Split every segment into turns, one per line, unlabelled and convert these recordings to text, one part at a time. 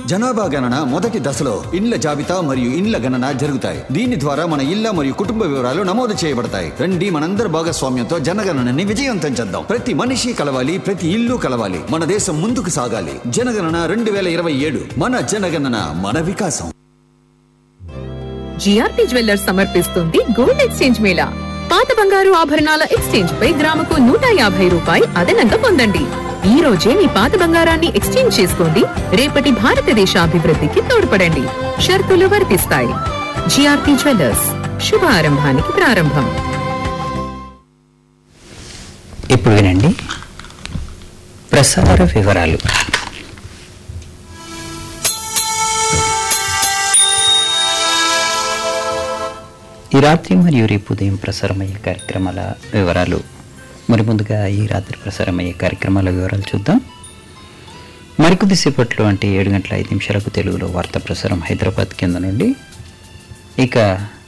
జనాభా గణన మొదటి దశలో ఇండ్ల జాబితా మరియు ఇండ్ల గణన జరుగుతాయి దీని ద్వారా మన ఇళ్ల మరియు కుటుంబ వివరాలు నమోదు చేయబడతాయి రండి మనందరి భాగస్వామ్యంతో జనగణనని విజయవంతం చేద్దాం ప్రతి మనిషి కలవాలి ప్రతి ఇల్లు కలవాలి మన దేశం ముందుకు సాగాలి జనగణన రెండు వేల ఇరవై ఏడు మన జనగణన మన వికాసం
జిఆర్పి జ్యువెల్లర్స్ సమర్పిస్తుంది గోల్డ్ ఎక్స్చేంజ్ మేళా పాత బంగారు ఆభరణాల ఎక్స్చేంజ్ పై గ్రాముకు నూట యాభై రూపాయి అదనంగా పొందండి ఈ రోజే మీ పాత బంగారాన్ని ఎక్స్చేంజ్ చేసుకోండి రేపటి భారతదేశ అభివృద్ధికి తోడ్పడండి షరతులు వర్తిస్తాయి జిఆర్పి జ్యువెల్లర్స్ శుభారంభానికి ప్రారంభం
ఇప్పుడు వినండి ప్రసార వివరాలు ఈ రాత్రి మరియు రేపు ఉదయం ప్రసారమయ్యే కార్యక్రమాల వివరాలు మరి ముందుగా ఈ రాత్రి ప్రసారమయ్యే కార్యక్రమాల వివరాలు చూద్దాం మరికొద్దిసేపట్లో అంటే ఏడు గంటల ఐదు నిమిషాలకు తెలుగులో వార్తా ప్రసారం హైదరాబాద్ కింద నుండి ఇక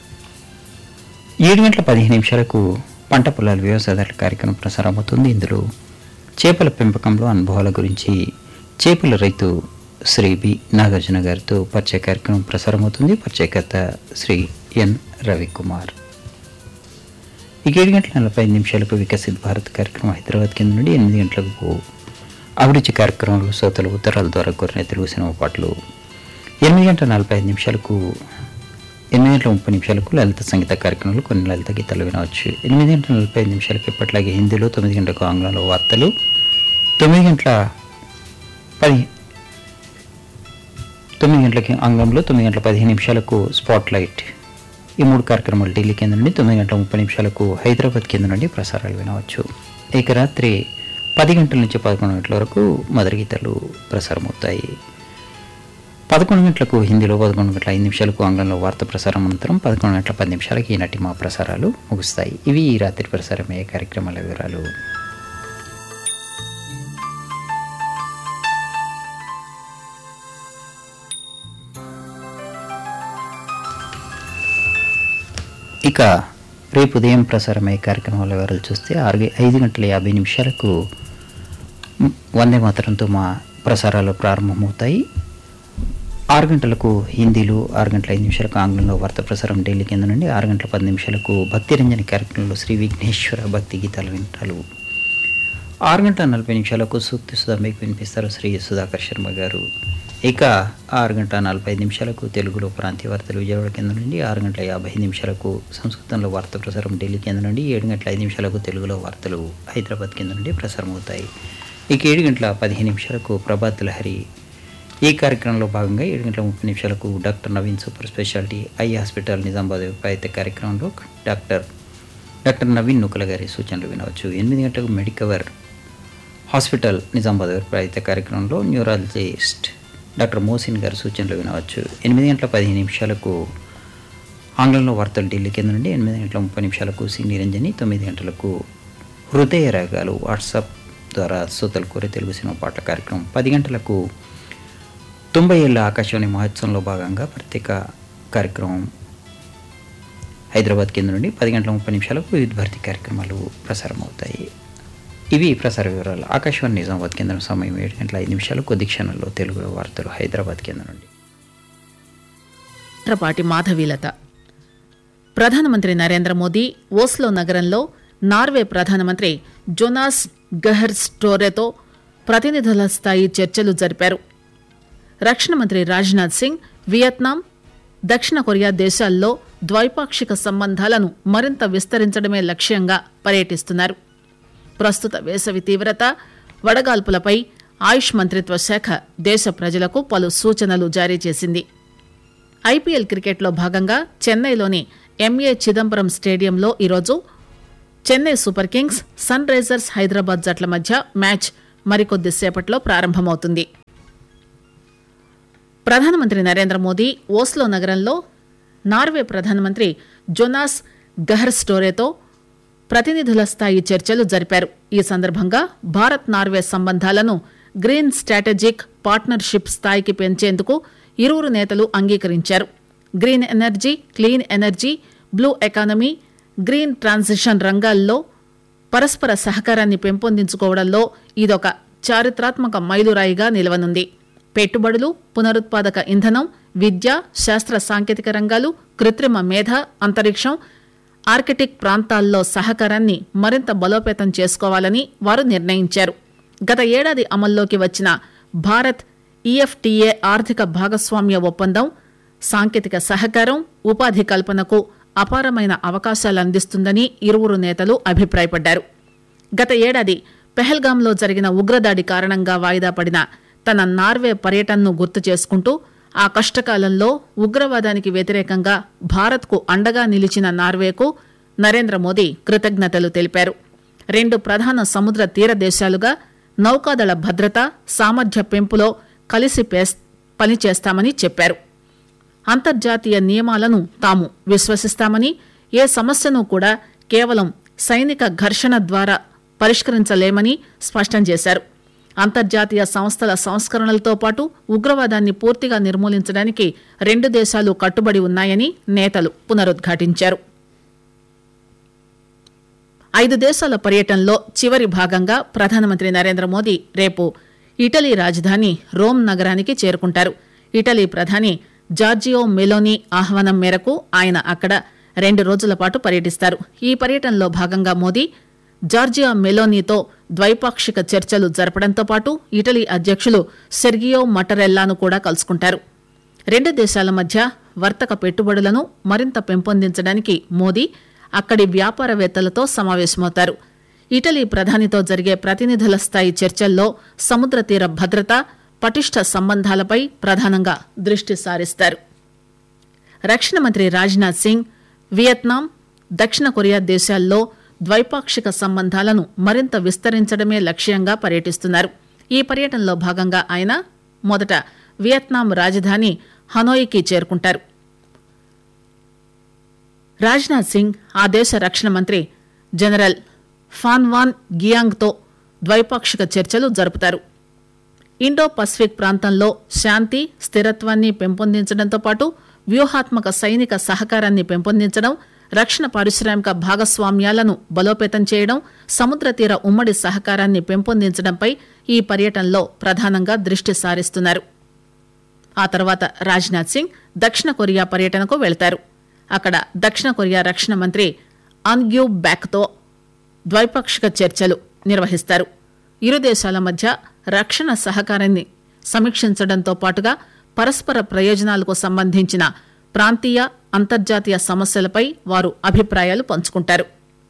ఏడు గంటల పదిహేను నిమిషాలకు పంట పొలాల వ్యవసాయదారుల కార్యక్రమం ప్రసారం అవుతుంది ఇందులో చేపల పెంపకంలో అనుభవాల గురించి చేపల రైతు శ్రీ బి నాగార్జున గారితో పరిచయ కార్యక్రమం ప్రసారం అవుతుంది పరిచయకర్త శ్రీ ఎన్ రవికుమార్ ఇక ఏడు గంటల నలభై ఐదు నిమిషాలకు వికసిత్ భారత్ కార్యక్రమం హైదరాబాద్ కింద నుండి ఎనిమిది గంటలకు అభిరుచి కార్యక్రమంలో శ్రోతలు ఉత్తరాల ద్వారా కోరిన తెలుగు సినిమా పాటలు ఎనిమిది గంటల నలభై ఐదు నిమిషాలకు ఎనిమిది గంటల ముప్పై నిమిషాలకు లలిత సంగీత కార్యక్రమాలు కొన్ని లలిత గీతాలు వినవచ్చు ఎనిమిది గంటల నలభై ఐదు నిమిషాలకు ఎప్పట్లాగే హిందీలో తొమ్మిది గంటలకు ఆంగ్లంలో వార్తలు తొమ్మిది గంటల పది తొమ్మిది గంటలకి ఆంగ్లంలో తొమ్మిది గంటల పదిహేను నిమిషాలకు స్పాట్ లైట్ ఈ మూడు కార్యక్రమాలు ఢిల్లీ కేంద్రం నుండి తొమ్మిది గంటల ముప్పై నిమిషాలకు హైదరాబాద్ కేంద్రం నుండి ప్రసారాలు వినవచ్చు ఇక రాత్రి పది గంటల నుంచి పదకొండు గంటల వరకు మధుర గీతాలు ప్రసారమవుతాయి పదకొండు గంటలకు హిందీలో పదకొండు గంటల ఐదు నిమిషాలకు ఆంగ్లంలో వార్త ప్రసారం అనంతరం పదకొండు గంటల పది నిమిషాలకి ఈనాటి మా ప్రసారాలు ముగుస్తాయి ఇవి ఈ రాత్రి ప్రసారమయ్యే కార్యక్రమాల వివరాలు ఇక రేపు ఉదయం ప్రసారమయ్యే కార్యక్రమాల వివరాలు చూస్తే ఆరు ఐదు గంటల యాభై నిమిషాలకు మ్, వందే మాతరంతో మా ప్రసారాలు ప్రారంభమవుతాయి ఆరు గంటలకు హిందీలో ఆరు గంటల ఐదు నిమిషాలకు ఆంగ్లంలో వార్త ప్రసారం ఢిల్లీ కింద నుండి ఆరు గంటల పది నిమిషాలకు భక్తి రంజని కార్యక్రమంలో శ్రీ విఘ్నేశ్వర భక్తి గీతాలు వింటారు ఆరు గంటల నలభై నిమిషాలకు సూక్తి సుధా మీకు వినిపిస్తారు శ్రీ సుధాకర్ శర్మ గారు ఇక ఆరు గంటల నలభై ఐదు నిమిషాలకు తెలుగులో ప్రాంతీయ వార్తలు విజయవాడ కేంద్రం నుండి ఆరు గంటల యాభై ఐదు నిమిషాలకు సంస్కృతంలో వార్త ప్రసారం ఢిల్లీ కేంద్రం నుండి ఏడు గంటల ఐదు నిమిషాలకు తెలుగులో వార్తలు హైదరాబాద్ కేంద్రం నుండి ప్రసారం అవుతాయి ఇక ఏడు గంటల పదిహేను నిమిషాలకు ప్రభాత్ లహరి ఈ కార్యక్రమంలో భాగంగా ఏడు గంటల ముప్పై నిమిషాలకు doctor Naveen super speciality eye hospital Nizamabad విపాయిత కార్యక్రమంలో డాక్టర్ డాక్టర్ నవీన్ నుకల గారి సూచనలు వినవచ్చు ఎనిమిది గంటలకు మెడికవర్ హాస్పిటల్ నిజామాబాద్ విపాయిత కార్యక్రమంలో న్యూరాలజిస్ట్ డాక్టర్ మోసిన్ గారి సూచనలు వినవచ్చు ఎనిమిది గంటల పదిహేను నిమిషాలకు ఆంగ్లంలో వార్తలు ఢిల్లీ కేంద్రం నుండి ఎనిమిది గంటల ముప్పై నిమిషాలకు సి నిరంజని తొమ్మిది గంటలకు హృదయ రాగాలు వాట్సాప్ ద్వారా శ్రోతలు కోరే తెలుగు సినిమా పాటల కార్యక్రమం పది గంటలకు తొంభై ఏళ్ళ ఆకాశవాణి మహోత్సవంలో భాగంగా ప్రత్యేక కార్యక్రమం హైదరాబాద్ కేంద్రం నుండి పది గంటల ముప్పై నిమిషాలకు వివిధ భారతి కార్యక్రమాలు ప్రసారం అవుతాయి ఇవి ప్రసార వివరాలు ఆకాశవాణి నిజామాబాద్ కేంద్రం సమయం ఏడు గంటల ఐదు నిమిషాలు కొద్ది క్షణంలో తెలుగులో వార్తలు హైదరాబాద్ కేంద్రం నుండి
చిత్రపాటి మాధవీలత ప్రధానమంత్రి నరేంద్ర మోదీ ఓస్లో నగరంలో నార్వే ప్రధానమంత్రి జోనాస్ గహర్ స్టోరెతో ప్రతినిధుల స్థాయి చర్చలు జరిపారు రక్షణ మంత్రి రాజ్నాథ్ సింగ్ వియత్నాం దక్షిణ కొరియా దేశాల్లో ద్వైపాక్షిక సంబంధాలను మరింత విస్తరించడమే లక్ష్యంగా పర్యటిస్తున్నారు ప్రస్తుత వేసవి తీవ్రత వడగాల్పులపై ఆయుష్ మంత్రిత్వ శాఖ దేశ ప్రజలకు పలు సూచనలు జారీ చేసింది ఐపీఎల్ క్రికెట్లో భాగంగా చెన్నైలోని ఎంఏ చిదంబరం స్టేడియంలో ఈరోజు Chennai Super Kings Sunrisers Hyderabad జట్ల మధ్య మ్యాచ్ మరికొద్ది సేపట్లో ప్రారంభమవుతుంది ప్రధానమంత్రి నరేంద్ర మోదీ ఓస్లో నగరంలో నార్వే ప్రధానమంత్రి జొనాస్ గహర్ స్టోరేతో ప్రతినిధుల స్థాయి చర్చలు జరిపారు ఈ సందర్భంగా భారత్ నార్వే సంబంధాలను గ్రీన్ స్ట్రాటజిక్ పార్ట్నర్షిప్ స్థాయికి పెంచేందుకు ఇరువురు నేతలు అంగీకరించారు green energy clean energy blue economy green transition రంగాల్లో పరస్పర సహకారాన్ని పెంపొందించుకోవడంలో ఇదొక చారిత్రాత్మక మైలురాయిగా నిలవనుంది పెట్టుబడులు పునరుత్పాదక ఇంధనం విద్య శాస్త్ర సాంకేతిక రంగాలు కృత్రిమ మేధ అంతరిక్షం ఆర్కిటిక్ ప్రాంతాల్లో సహకారాన్ని మరింత బలోపేతం చేసుకోవాలని వారు నిర్ణయించారు గత ఏడాది అమల్లోకి వచ్చిన భారత్ ఈఎఫ్టీఏ ఆర్థిక భాగస్వామ్య ఒప్పందం సాంకేతిక సహకారం ఉపాధి కల్పనకు అపారమైన అవకాశాలు అందిస్తుందని ఇరువురు నేతలు అభిప్రాయపడ్డారు గత ఏడాది పెహల్గాంలో జరిగిన ఉగ్రదాడి కారణంగా వాయిదా పడిన తన నార్వే పర్యటనను గుర్తు చేసుకుంటూ ఆ కష్టకాలంలో ఉగ్రవాదానికి వ్యతిరేకంగా భారత్కు అండగా నిలిచిన నార్వేకు నరేంద్ర మోదీ కృతజ్ఞతలు తెలిపారు రెండు ప్రధాన సముద్ర తీర దేశాలుగా నౌకాదళ భద్రత సామర్థ్య పెంపులో కలిసి పేస్- పనిచేస్తామని చెప్పారు అంతర్జాతీయ నియమాలను తాము విశ్వసిస్తామని ఏ సమస్యను కూడా కేవలం సైనిక ఘర్షణ ద్వారా పరిష్కరించలేమని స్పష్టం చేశారు అంతర్జాతీయ సంస్థల సంస్కరణలతో పాటు ఉగ్రవాదాన్ని పూర్తిగా నిర్మూలించడానికి రెండు దేశాలు కట్టుబడి ఉన్నాయని నేతలు పునరుద్ఘాటించారు ఐదు దేశాల పర్యటనలో చివరి భాగంగా ప్రధానమంత్రి నరేంద్ర మోదీ రేపు ఇటలీ రాజధాని రోమ్ నగరానికి చేరుకుంటారు ఇటలీ ప్రధాని జార్జియో మెలోని ఆహ్వానం మేరకు ఆయన అక్కడ రెండు రోజుల పాటు పర్యటిస్తారు ఈ పర్యటనలో భాగంగా మోదీ జార్జియా మెలోనీతో ద్వైపాక్షిక చర్చలు జరపడంతో పాటు ఇటలీ అధ్యక్షులు సెర్గియో మటరెల్లాను కూడా కలుసుకుంటారు రెండు దేశాల మధ్య వర్తక పెట్టుబడులను మరింత పెంపొందించడానికి మోదీ అక్కడి వ్యాపారవేత్తలతో సమావేశమవుతారు ఇటలీ ప్రధానితో జరిగే ప్రతినిధుల స్థాయి చర్చల్లో సముద్ర తీర భద్రత పటిష్ట సంబంధాలపై ప్రధానంగా దృష్టి సారిస్తారు రక్షణ మంత్రి రాజ్నాథ్ సింగ్ వియత్నాం దక్షిణ కొరియా దేశాల్లో ద్వైపాక్షిక సంబంధాలను మరింత విస్తరించడమే లక్ష్యంగా పర్యటిస్తున్నారు ఈ పర్యటనలో భాగంగా ఆయన మొదట వియత్నాం రాజధాని హనోయికి చేరుకుంటారు రాజ్నాథ్ సింగ్ ఆ దేశ రక్షణ మంత్రి జనరల్ ఫాన్వాన్ గియాంగ్తో ద్వైపాక్షిక చర్చలు జరుపుతారు ఇండో పసిఫిక్ ప్రాంతంలో శాంతి స్థిరత్వాన్ని పెంపొందించడంతో పాటు వ్యూహాత్మక సైనిక సహకారాన్ని పెంపొందించడం రక్షణ పారిశ్రామిక భాగస్వామ్యాలను బలోపేతం చేయడం సముద్ర తీర ఉమ్మడి సహకారాన్ని పెంపొందించడంపై ఈ పర్యటనలో ప్రధానంగా దృష్టి సారిస్తున్నారు ఆ తర్వాత రాజ్నాథ్ సింగ్ దక్షిణ కొరియా పర్యటనకు వెళతారు అక్కడ దక్షిణ కొరియా రక్షణ మంత్రి అన్గ్యూ బ్యాక్తో ద్వైపాక్షిక చర్చలు నిర్వహిస్తారు ఇరు దేశాల మధ్య రక్షణ సహకారాన్ని సమీక్షించడంతో పాటుగా పరస్పర ప్రయోజనాలకు సంబంధించిన ప్రాంతీయ అంతర్జాతీయ సమస్యలపై వారు అభిప్రాయాలు పంచుకుంటారు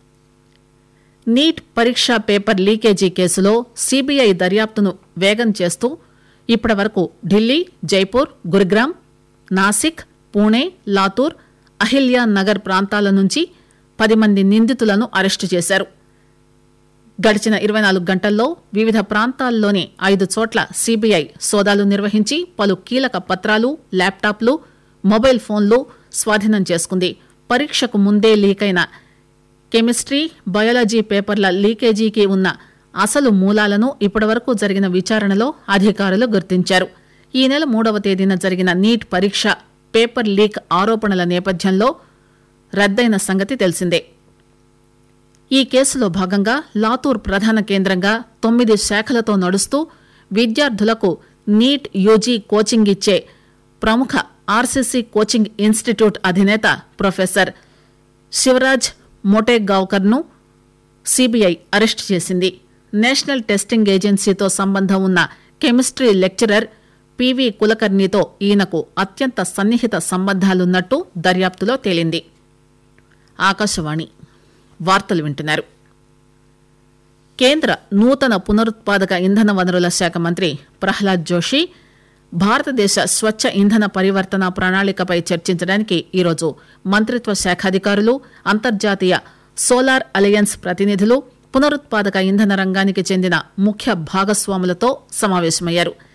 నీట్ పరీక్షా పేపర్ లీకేజీ కేసులో సీబీఐ దర్యాప్తును వేగం చేస్తూ ఇప్పటి వరకు ఢిల్లీ జైపూర్ గురుగ్రామ్ నాసిక్ పూణే లాతూర్ అహిల్యా నగర్ ప్రాంతాల నుంచి పది మంది నిందితులను అరెస్టు చేశారు గడిచిన ఇరవై నాలుగు గంటల్లో వివిధ ప్రాంతాల్లోని ఐదు చోట్ల సీబీఐ సోదాలు నిర్వహించి పలు కీలక పత్రాలు ల్యాప్టాప్లు మొబైల్ ఫోన్లు స్వాధీనం చేసుకుంది పరీక్షకు ముందే లీకైన కెమిస్ట్రీ బయాలజీ పేపర్ల లీకేజీకి ఉన్న అసలు మూలాలను ఇప్పటివరకు జరిగిన విచారణలో అధికారులు గుర్తించారు ఈ నెల మూడవ తేదీన జరిగిన నీట్ పరీక్ష పేపర్ లీక్ ఆరోపణల నేపథ్యంలో రద్దయిన సంగతి తెలిసిందే ఈ కేసులో భాగంగా లాతూర్ ప్రధాన కేంద్రంగా తొమ్మిది శాఖలతో నడుస్తూ విద్యార్థులకు నీట్ యూజీ కోచింగ్ ఇచ్చే ప్రముఖ ఆర్సీసీ కోచింగ్ ఇన్స్టిట్యూట్ అధినేత ప్రొఫెసర్ శివరాజ్ మోటేగావ్కర్ను సిబిఐ అరెస్టు చేసింది నేషనల్ టెస్టింగ్ ఏజెన్సీతో సంబంధం ఉన్న కెమిస్ట్రీ లెక్చరర్ పివి కులకర్ణితో ఈయనకు అత్యంత సన్నిహిత సంబంధాలున్నట్టు దర్యాప్తులో తేలింది ఆకాశవాణి వార్తలు వింటున్నారు కేంద్ర నూతన పునరుత్పాదక ఇంధన వనరుల శాఖ మంత్రి ప్రహ్లాద్ జోషి భారతదేశ స్వచ్ఛ ఇంధన పరివర్తన ప్రణాళికపై చర్చించడానికి ఈరోజు మంత్రిత్వ శాఖ అధికారులు అంతర్జాతీయ సోలార్ అలయన్స్ ప్రతినిధులు పునరుత్పాదక ఇంధన రంగానికి చెందిన ముఖ్య భాగస్వాములతో సమావేశమయ్యారు